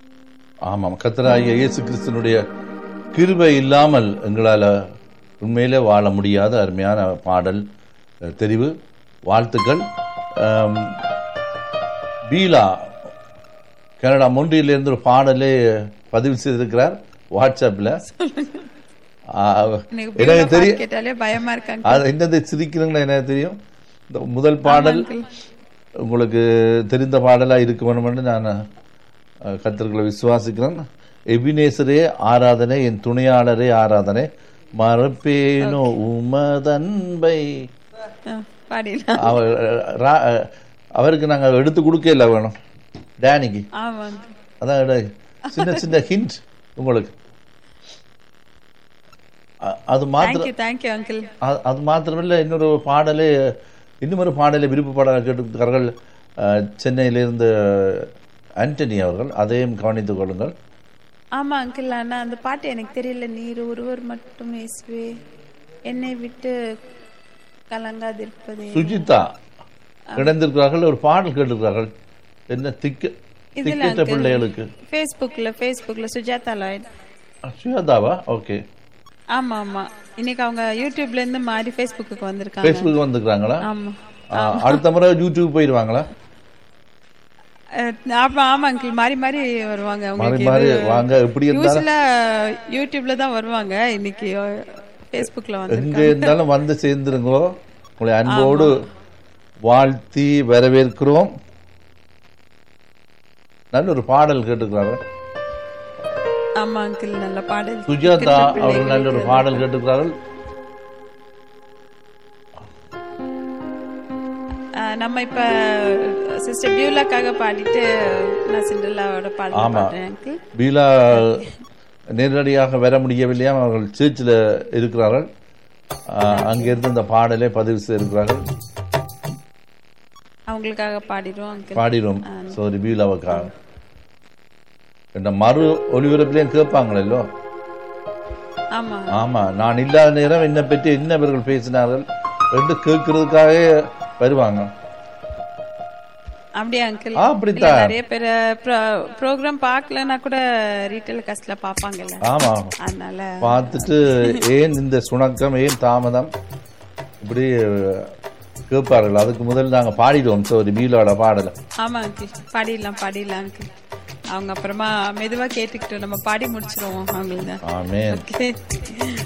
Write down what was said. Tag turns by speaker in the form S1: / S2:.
S1: ஆமாம் கத்தராகிய இயேசு கிறிஸ்தனுடைய கிருபை இல்லாமல் எங்களால் உண்மையிலே வாழ முடியாத அருமையான பாடல் அஹ், தெரிவு வாழ்த்துக்கள் ஆம், பீலா கனடா மொன்றியிலிருந்து ஒரு பாடலே பதிவு செய்திருக்கிறார் வாட்ஸ்அப்பில்
S2: எனக்கு
S1: எனக்கு
S2: பிள்ளை
S1: தெரியும்
S2: பாட்டு கேட்டாலே பயமா இருக்காங்க
S1: அது என்னது சிரிக்கிறீங்களா எனக்கு தெரியும் இந்த முதல் பாடல் உங்களுக்கு தெரிந்த பாடலாக இருக்க வேணும்னு நான் அஹ், கர்த்தர்களை விசுவாசிக்கிறேன் எபினேசரே ஆராதனை என் துணையாளரே ஆராதனை மறப்பேனோ உமதன்பை
S2: பாடிடலாம்
S1: அவர் ரா- அவருக்கு நாங்கள் எடுத்து கொடுக்கல வேணும் டேனிக்கு
S2: ஆமா uncle.
S1: அதான் இட- சின்ன சின்ன ஹிண்ட் உங்களுக்கு அ- அது மாத்திரம்
S2: thank you thank you uncle
S1: அ- அது மாத்திரமில்லை இன்னொரு பாடலே இன்னும் ஒரு பாடலை விருப்ப பாடலை கேட்டிருக்கிறார்கள் அஹ், சென்னையிலிருந்து ஆண்டனி அவர்கள் அதையும் கவனித்துக் கொள்ளுங்கள்
S2: ஆமா அங்கிள் ஆனா அந்த பாட்டு எனக்கு தெரியல நீர் ஒருவர் மட்டும் இயேசுவே என்னை விட்டு கலங்காதிருப்பதே
S1: சுஜிதா கிடந்திருக்கிறார்கள் ஒரு பாடல் கேட்டிருக்கிறார்கள் என்ன திக்க
S2: இதுல
S1: திக்கற்ற
S2: uncle.
S1: பிள்ளைகளுக்கு
S2: ஃபேஸ்புக்ல ஃபேஸ்புக்ல சுஜாதா லாய்ட்
S1: சுஜாதாவா ஓகே
S2: ஆமா ஆமா இன்னைக்கு அவங்க யூடியூப்ல இருந்து மாறி ஃபேஸ்புக்கு வந்திருக்காங்க
S1: ஃபேஸ்புக் வந்துக்கிறாங்களா
S2: ஆமா
S1: ஆ, அடுத்த முறை யூடியூப் போயிடுவாங்களா
S2: அஹ், ஆமா ஆமா அங்கிள் மாறி மாறி வருவாங்க
S1: மாறி
S2: அவங்களுக்கு
S1: மாறி வாங்க எப்படி இருந்தாலும்
S2: யூஸ்வலா யூடியூப்ல தான் வருவாங்க இன்னைக்கு ஃபேஸ்புக்ல வந்து
S1: எங்க இருந்தாலும் வந்து சேர்ந்துருங்களோ உங்களை அன்போடு வாழ்த்தி வரவேற்கிறோம் நல்ல ஒரு பாடல் கேட்டுக்கிறாங்க
S2: ஆமா அங்கிள் நல்ல பாடல்
S1: சுஜாதா அவர்கள் நல்ல ஒரு பாடல் கேட்டுக்கிறார்கள்
S2: அஹ், நம்ம இப்ப சிஸ்டர் பியூலாக்காக பாடிட்டு நான் சிண்டலாவோட பாடல்
S1: ஆமா.
S2: பாடுறேன் அங்கிள்
S1: பீலா நேரடியாக வர முடியவில்லையா அவர்கள் சர்ச்சில் இருக்கிறார்கள் ஆ, அங்கிருந்து இந்த பாடலை பதிவு செய்திருக்கிறார்கள்
S2: அவங்களுக்காக பாடிடுவோம் அங்கிள்
S1: பாடிடும் சோரி பீலாவுக்காக இந்த மறு ஒளிபரப்பிலையும் கேட்பாங்களோ
S2: ஆமா
S1: ஆமா நான் இல்லாத நேரம் என்னை பற்றி என்ன இவர்கள் பேசினார்கள் என்று கேட்கறதுக்காகவே வருவாங்க
S2: அப்படியா அங்கிள்
S1: ஆ, அப்படித்தான்.
S2: நிறைய பேர் ப்ரோக்ராம் பார்க்கலன்னா கூட ரீட்டைல் காஸ்ட்ல பாப்பாங்கல்ல
S1: ஆமா
S2: அதனால
S1: பார்த்துட்டு ஏன் இந்த சுணக்கம் ஏன் தாமதம் இப்படி கேட்பார்கள் அதுக்கு முதல்ல நாங்க பாடிடுவோம் சோரி பீலோட பாடலை
S2: ஆமா அங்கிள் பாடிடலாம் பாடிடலாம் அங்கிள் அவங்க அப்புறமா மெதுவா கேட்டுக்கிட்டோம் நம்ம பாடி முடிச்சிருவோம் அவங்களுக்கு
S1: ஆமேன்
S2: ஓகே